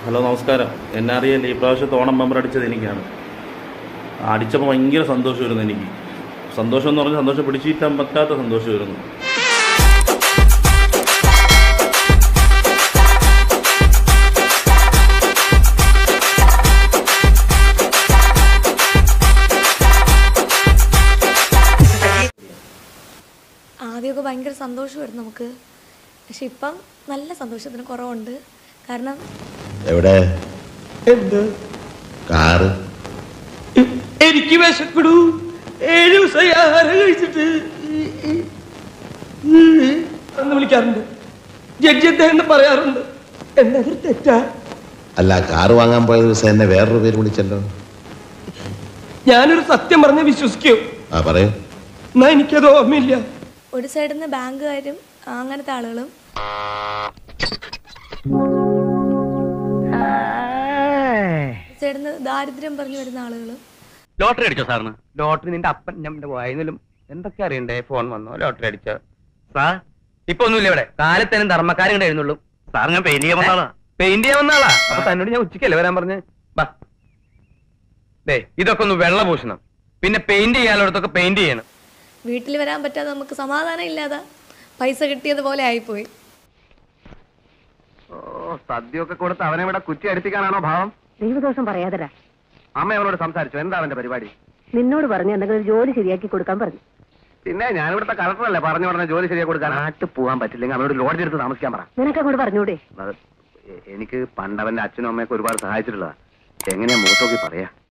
hello നമസ്കാരം എന്നെ അറിയില്ല ഈ പ്രാവശ്യത്തെ ഓണം മെമ്പർ അടിച്ചത് എനിക്കാണ് അടിച്ചപ്പോൾ ഭയങ്കര സന്തോഷമായിരുന്നു എനിക്ക് സന്തോഷം എന്ന് പറഞ്ഞാൽ സന്തോഷം പിടിച്ചിട്ടാൻ പറ്റാത്ത സന്തോഷമായിരുന്നു ആദ്യമൊക്കെ ഭയങ്കര സന്തോഷമായിരുന്നു നമുക്ക് പക്ഷെ ഇപ്പം നല്ല സന്തോഷത്തിന് കുറവുണ്ട് കാരണം എവിടെ എന്ത് കാറ് എനിക്ക് വിശപ്പെടൂ ഏഴ് ദിവസമായി ആഹാരം കഴിച്ചിട്ട് എന്ന് വിളിക്കാറുണ്ട് ജഡ്ജി അദ്ദേഹം പറയാറുണ്ട് എന്നതൊരു തെറ്റാ അല്ല കാറ് വാങ്ങാൻ പോയ ദിവസം എന്നെ വേറൊരു പേര് വിളിച്ചല്ലോ ഞാനൊരു സത്യം പറഞ്ഞ് വിശ്വസിക്കൂ ആ പറയൂ എന്നാ എനിക്കത് ഓർമ്മയില്ല ഒരു സൈഡിൽ നിന്ന് ബാങ്കുകാരും അങ്ങനത്തെ ആളുകളും ഒരു സൈഡിൽ നിന്ന് ദാരിദ്ര്യം പറഞ്ഞു വരുന്ന ആളുകളും ലോട്ടറി അടിച്ചോ സാറിന് ലോട്ടറി നിന്റെ അപ്പൻ നമ്മുടെ വായനലും എന്തൊക്കെ അറിയണ്ടേ ഫോൺ വന്നോ ലോട്ടറി അടിച്ച സാർ ഇപ്പൊ ഒന്നുമില്ല ഇവിടെ കാലത്തേനും ധർമ്മക്കാരും കൂടെ എഴുന്നുള്ളൂ സാർ ഞാൻ പെയിന്റ് ചെയ്യാൻ വന്നാളാ പെയിന്റ് ചെയ്യാൻ വന്നാളാ അപ്പൊ തന്നോട് ഞാൻ ഉച്ചക്കല്ലേ വരാൻ പറഞ്ഞ് ബാ ദേ ഇതൊക്കെ ഒന്ന് വെള്ള പൂശണം പിന്നെ പെയിന്റ് ചെയ്യാനുള്ളടത്തൊക്കെ പെയിന്റ് ചെയ്യണം വീട്ടിൽ വരാൻ പറ്റാതെ നമുക്ക് സമാധാനം ഇല്ലാതെ പൈസ കിട്ടിയതുപോലെ ആയിപ്പോയി ഓ സദ്യയൊക്കെ കൊടുത്ത് അവനെ ഇവിടെ കുറ്റി അടുപ്പിക്കാനാണോ ഭാവം ദൈവദോഷം പറയാതരാ അമ്മ അവനോട് സംസാരിച്ചു എന്താ അവന്റെ പരിപാടി നിന്നോട് പറഞ്ഞു എന്തെങ്കിലും ഒരു ജോലി ശരിയാക്കി കൊടുക്കാൻ പറഞ്ഞു പിന്നെ ഞാൻ ഇവിടുത്തെ കളക്ടറല്ലേ പറഞ്ഞു പറഞ്ഞ ജോലി ശരിയാ കൊടുക്കാൻ നാട്ടിൽ പോകാൻ പറ്റില്ലെങ്കിൽ അവനോട് ലോഡ്ജ് എടുത്ത് താമസിക്കാൻ പറ നിനക്ക് അങ്ങോട്ട് പറഞ്ഞൂടെ അത് എ- എനിക്ക് പണ്ട് അവന്റെ അച്ഛനും അമ്മയൊക്കെ ഒരുപാട് സഹായിച്ചിട്ടുള്ളതാ എങ്ങനെയാ മുഖത്തോക്കി പറയാ